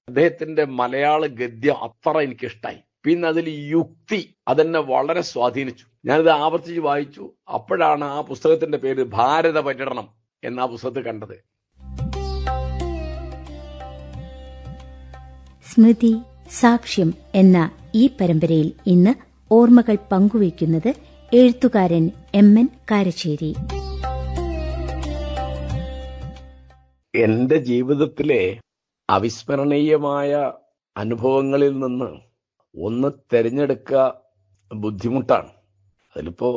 അദ്ദേഹത്തിന്റെ മലയാള ഗദ്യം അത്ര എനിക്കിഷ്ടായി പിന്നെ അതിൽ യുക്തി അതെന്നെ വളരെ സ്വാധീനിച്ചു ഞാനിത് ആവർത്തിച്ച് വായിച്ചു അപ്പോഴാണ് ആ പുസ്തകത്തിന്റെ പേര് ഭാരത പര്യടനം എന്ന ആ പുസ്തകത്തിൽ കണ്ടത് സ്മൃതി സാക്ഷ്യം എന്ന ഈ പരമ്പരയിൽ ഇന്ന് ഓർമ്മകൾ പങ്കുവയ്ക്കുന്നത് എഴുത്തുകാരൻ എം എൻ കാരശ്ശേരി എന്റെ ജീവിതത്തിലെ അവിസ്മരണീയമായ അനുഭവങ്ങളിൽ നിന്ന് ഒന്ന് തിരഞ്ഞെടുക്കുക ബുദ്ധിമുട്ടാണ് അതിലിപ്പോ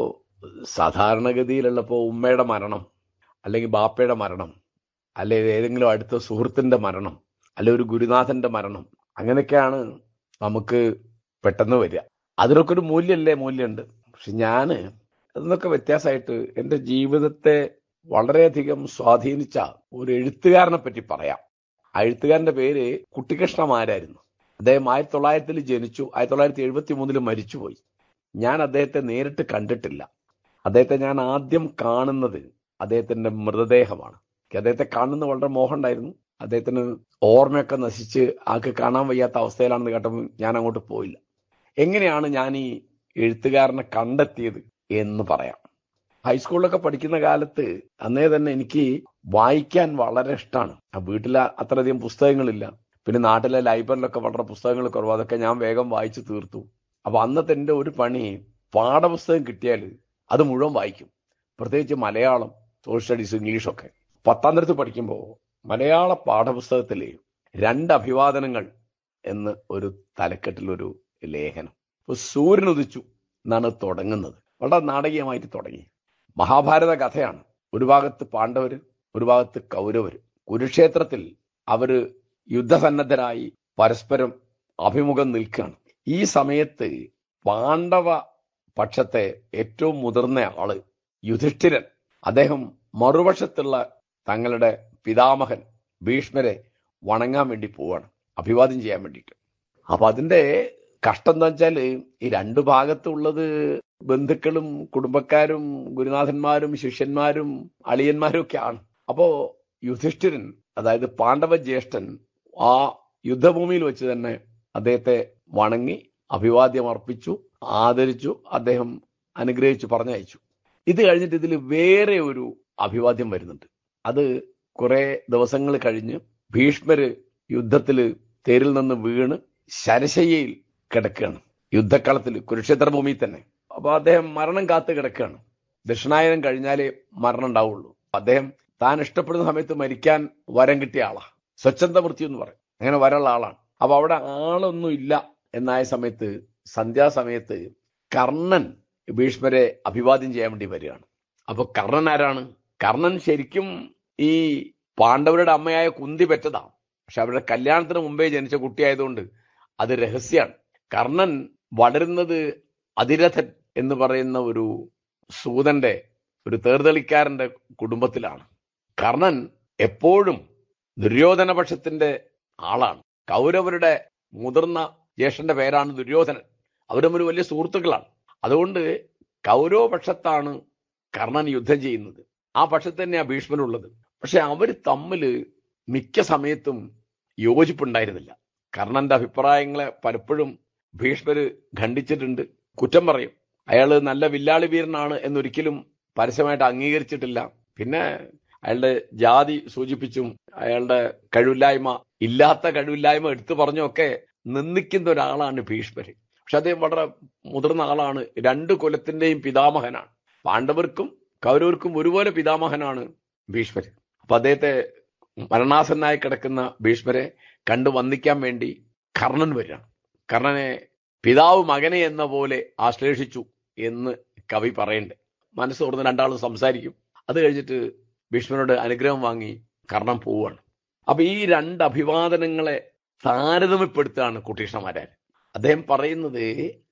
സാധാരണഗതിയിലുള്ളപ്പോ ഉമ്മയുടെ മരണം അല്ലെങ്കിൽ ബാപ്പയുടെ മരണം അല്ലെങ്കിൽ ഏതെങ്കിലും അടുത്ത സുഹൃത്തിന്റെ മരണം അല്ലെ ഒരു ഗുരുനാഥന്റെ മരണം അങ്ങനെയൊക്കെയാണ് നമുക്ക് പെട്ടെന്ന് വരിക അതിനൊക്കെ ഒരു മൂല്യമല്ലേ മൂല്യമുണ്ട് പക്ഷെ ഞാന് അതിനൊക്കെ വ്യത്യാസമായിട്ട് എൻ്റെ ജീവിതത്തെ വളരെയധികം സ്വാധീനിച്ച ഒരു എഴുത്തുകാരനെ പറ്റി പറയാം ആ എഴുത്തുകാരന്റെ പേര് കുട്ടിക്കൃഷ്ണമാരായിരുന്നു അദ്ദേഹം ആയിരത്തി തൊള്ളായിരത്തിൽ ജനിച്ചു ആയിരത്തി തൊള്ളായിരത്തി എഴുപത്തി മൂന്നിൽ മരിച്ചുപോയി ഞാൻ അദ്ദേഹത്തെ നേരിട്ട് കണ്ടിട്ടില്ല അദ്ദേഹത്തെ ഞാൻ ആദ്യം കാണുന്നത് അദ്ദേഹത്തിന്റെ മൃതദേഹമാണ് എനിക്ക് അദ്ദേഹത്തെ കാണുന്ന വളരെ മോഹം ഉണ്ടായിരുന്നു അദ്ദേഹത്തിന് ഓർമ്മയൊക്കെ നശിച്ച് ആൾക്ക് കാണാൻ വയ്യാത്ത അവസ്ഥയിലാണെന്ന് കേട്ടപ്പോൾ ഞാൻ അങ്ങോട്ട് പോയില്ല എങ്ങനെയാണ് ഞാൻ ഈ എഴുത്തുകാരനെ കണ്ടെത്തിയത് എന്ന് പറയാം ഹൈസ്കൂളിലൊക്കെ പഠിക്കുന്ന കാലത്ത് അന്നേ തന്നെ എനിക്ക് വായിക്കാൻ വളരെ ഇഷ്ടമാണ് ആ വീട്ടിൽ അത്രയധികം പുസ്തകങ്ങളില്ല പിന്നെ നാട്ടിലെ ലൈബ്രറിയിലൊക്കെ വളരെ പുസ്തകങ്ങൾ കുറവ് അതൊക്കെ ഞാൻ വേഗം വായിച്ചു തീർത്തു അപ്പൊ അന്നത്തെ എൻ്റെ ഒരു പണി പാഠപുസ്തകം കിട്ടിയാൽ അത് മുഴുവൻ വായിക്കും പ്രത്യേകിച്ച് മലയാളം സോഷ്യൽ സ്റ്റഡീസ് ഇംഗ്ലീഷൊക്കെ പത്താം തരത്തിൽ പഠിക്കുമ്പോൾ മലയാള പാഠപുസ്തകത്തിലെ രണ്ട് അഭിവാദനങ്ങൾ എന്ന് ഒരു തലക്കെട്ടിലൊരു ലേഖനം ഇപ്പൊ സൂര്യൻ ഉദിച്ചു എന്നാണ് തുടങ്ങുന്നത് വളരെ നാടകീയമായിട്ട് തുടങ്ങി മഹാഭാരത കഥയാണ് ഒരു ഭാഗത്ത് പാണ്ഡവര് ഒരു ഭാഗത്ത് കൗരവര് കുരുക്ഷേത്രത്തിൽ അവര് യുദ്ധസന്നദ്ധരായി പരസ്പരം അഭിമുഖം നിൽക്കുകയാണ് ഈ സമയത്ത് പാണ്ഡവ പക്ഷത്തെ ഏറ്റവും മുതിർന്ന ആള് യുധിഷ്ഠിരൻ അദ്ദേഹം മറുവശത്തുള്ള തങ്ങളുടെ പിതാമഹൻ ഭീഷ്മരെ വണങ്ങാൻ വേണ്ടി പോവാണ് അഭിവാദ്യം ചെയ്യാൻ വേണ്ടിയിട്ട് അപ്പൊ അതിന്റെ കഷ്ടം എന്താ വെച്ചാല് ഈ രണ്ടു ഭാഗത്തുള്ളത് ബന്ധുക്കളും കുടുംബക്കാരും ഗുരുനാഥന്മാരും ശിഷ്യന്മാരും അളിയന്മാരും ഒക്കെയാണ് അപ്പോ യുധിഷ്ഠിരൻ അതായത് പാണ്ഡവ ജ്യേഷ്ഠൻ ആ യുദ്ധഭൂമിയിൽ വെച്ച് തന്നെ അദ്ദേഹത്തെ വണങ്ങി അഭിവാദ്യം അർപ്പിച്ചു ആദരിച്ചു അദ്ദേഹം അനുഗ്രഹിച്ചു പറഞ്ഞയച്ചു ഇത് കഴിഞ്ഞിട്ട് ഇതിൽ വേറെ ഒരു അഭിവാദ്യം വരുന്നുണ്ട് അത് കുറെ ദിവസങ്ങൾ കഴിഞ്ഞ് ഭീഷ്മര് യുദ്ധത്തില് തേരിൽ നിന്ന് വീണ് ശരശയ്യയിൽ കിടക്കുകയാണ് യുദ്ധക്കളത്തിൽ കുരുക്ഷേത്ര ഭൂമിയിൽ തന്നെ അപ്പൊ അദ്ദേഹം മരണം കാത്ത് കിടക്കുകയാണ് ദക്ഷിണായനം കഴിഞ്ഞാലേ മരണം ഉണ്ടാവുള്ളൂ അദ്ദേഹം താൻ ഇഷ്ടപ്പെടുന്ന സമയത്ത് മരിക്കാൻ വരം കിട്ടിയ ആളാ സ്വച്ഛന്ത മൃത്യു എന്ന് പറയും അങ്ങനെ വരമുള്ള ആളാണ് അപ്പൊ അവിടെ ആളൊന്നും ഇല്ല എന്നായ സമയത്ത് സന്ധ്യാസമയത്ത് കർണൻ ഭീഷ്മരെ അഭിവാദ്യം ചെയ്യാൻ വേണ്ടി വരികയാണ് അപ്പൊ കർണൻ ആരാണ് കർണൻ ശരിക്കും ഈ പാണ്ഡവരുടെ അമ്മയായ കുന്തി പെറ്റതാണ് പക്ഷെ അവരുടെ കല്യാണത്തിന് മുമ്പേ ജനിച്ച കുട്ടിയായതുകൊണ്ട് അത് രഹസ്യമാണ് കർണൻ വളരുന്നത് അതിരഥൻ എന്ന് പറയുന്ന ഒരു സൂതന്റെ ഒരു തേർതളിക്കാരന്റെ കുടുംബത്തിലാണ് കർണൻ എപ്പോഴും ദുര്യോധന പക്ഷത്തിന്റെ ആളാണ് കൗരവരുടെ മുതിർന്ന ജ്യേഷ്ഠന്റെ പേരാണ് ദുര്യോധനൻ അവർ തമ്മിൽ വലിയ സുഹൃത്തുക്കളാണ് അതുകൊണ്ട് കൗരവ പക്ഷത്താണ് കർണൻ യുദ്ധം ചെയ്യുന്നത് ആ പക്ഷത്ത് തന്നെയാണ് ഭീഷ്മനുള്ളത് പക്ഷെ അവർ തമ്മിൽ മിക്ക സമയത്തും യോജിപ്പുണ്ടായിരുന്നില്ല കർണന്റെ അഭിപ്രായങ്ങളെ പലപ്പോഴും ഭീഷ്മര് ഖണ്ഡിച്ചിട്ടുണ്ട് കുറ്റം പറയും അയാള് നല്ല വില്ലാളി വീരനാണ് എന്നൊരിക്കലും പരസ്യമായിട്ട് അംഗീകരിച്ചിട്ടില്ല പിന്നെ അയാളുടെ ജാതി സൂചിപ്പിച്ചും അയാളുടെ കഴിവില്ലായ്മ ഇല്ലാത്ത കഴിവില്ലായ്മ എടുത്തു പറഞ്ഞൊക്കെ നിന്ദിക്കുന്ന ഒരാളാണ് ഭീഷ്മര് പക്ഷെ അദ്ദേഹം വളരെ മുതിർന്ന ആളാണ് രണ്ട് കുലത്തിന്റെയും പിതാമഹനാണ് പാണ്ഡവർക്കും കൗരവർക്കും ഒരുപോലെ പിതാമഹനാണ് ഭീഷ്മര് അപ്പൊ അദ്ദേഹത്തെ മരണാസന്നായി കിടക്കുന്ന ഭീഷ്മരെ കണ്ടു വന്ദിക്കാൻ വേണ്ടി കർണൻ വരികയാണ് കർണനെ പിതാവ് മകനെ എന്ന പോലെ ആശ്ലേഷിച്ചു എന്ന് കവി പറയണ്ടേ മനസ്സ് തുറന്ന് രണ്ടാളും സംസാരിക്കും അത് കഴിഞ്ഞിട്ട് ഭീഷ്മനോട് അനുഗ്രഹം വാങ്ങി കർണൻ പോവുകയാണ് അപ്പൊ ഈ രണ്ട് അഭിവാദനങ്ങളെ താരതമ്യപ്പെടുത്തുകയാണ് കുട്ടീഷ്ണമാരാൻ അദ്ദേഹം പറയുന്നത്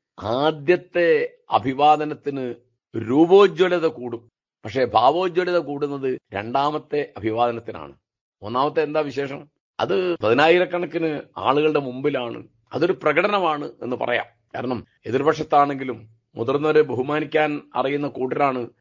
ആദ്യത്തെ അഭിവാദനത്തിന് രൂപോജ്വലത കൂടും പക്ഷേ ഭാവോജ്വലത കൂടുന്നത് രണ്ടാമത്തെ അഭിവാദനത്തിനാണ് ഒന്നാമത്തെ എന്താ വിശേഷം അത് പതിനായിരക്കണക്കിന് ആളുകളുടെ മുമ്പിലാണ് അതൊരു പ്രകടനമാണ് എന്ന് പറയാം കാരണം എതിർപക്ഷത്താണെങ്കിലും മുതിർന്നവരെ ബഹുമാനിക്കാൻ അറിയുന്ന കൂട്ടരാണ്